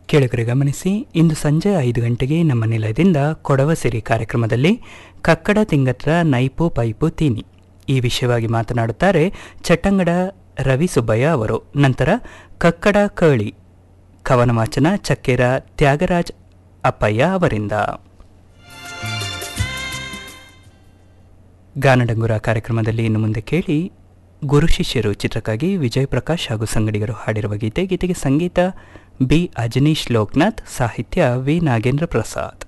ಕೇಳುಗರೆ ಗಮನಿಸಿ ಇಂದು ಸಂಜೆ ಐದು ಗಂಟೆಗೆ ನಮ್ಮ ನಿಲಯದಿಂದ ಕೊಡವ ಸಿರಿ ಕಾರ್ಯಕ್ರಮದಲ್ಲಿ ಕಕ್ಕಡ ತಿಂಗತ್ರ ನೈಪು ಪೈಪು ತೀನಿ ಈ ವಿಷಯವಾಗಿ ಮಾತನಾಡುತ್ತಾರೆ ಚಟ್ಟಂಗಡ ರವಿ ಸುಬ್ಬಯ್ಯ ಅವರು ನಂತರ ಕಕ್ಕಡ ಕಳಿ ಕವನ ವಾಚನ ಚಕ್ಕೆರ ತ್ಯಾಗರಾಜ್ ಅಪ್ಪಯ್ಯ ಅವರಿಂದ ಗಾನಡಂಗುರ ಕಾರ್ಯಕ್ರಮದಲ್ಲಿ ಇನ್ನು ಮುಂದೆ ಕೇಳಿ ಗುರು ಶಿಷ್ಯರು ಚಿತ್ರಕ್ಕಾಗಿ ವಿಜಯ್ ಪ್ರಕಾಶ್ ಹಾಗೂ ಸಂಗಡಿಗರು ಹಾಡಿರುವ ಗೀತೆ ಗೀತೆಗೆ ಸಂಗೀತ ಬಿ ಅಜನೀಶ್ ಲೋಕನಾಥ್ ಸಾಹಿತ್ಯ ವಿ ನಾಗೇಂದ್ರ ಪ್ರಸಾದ್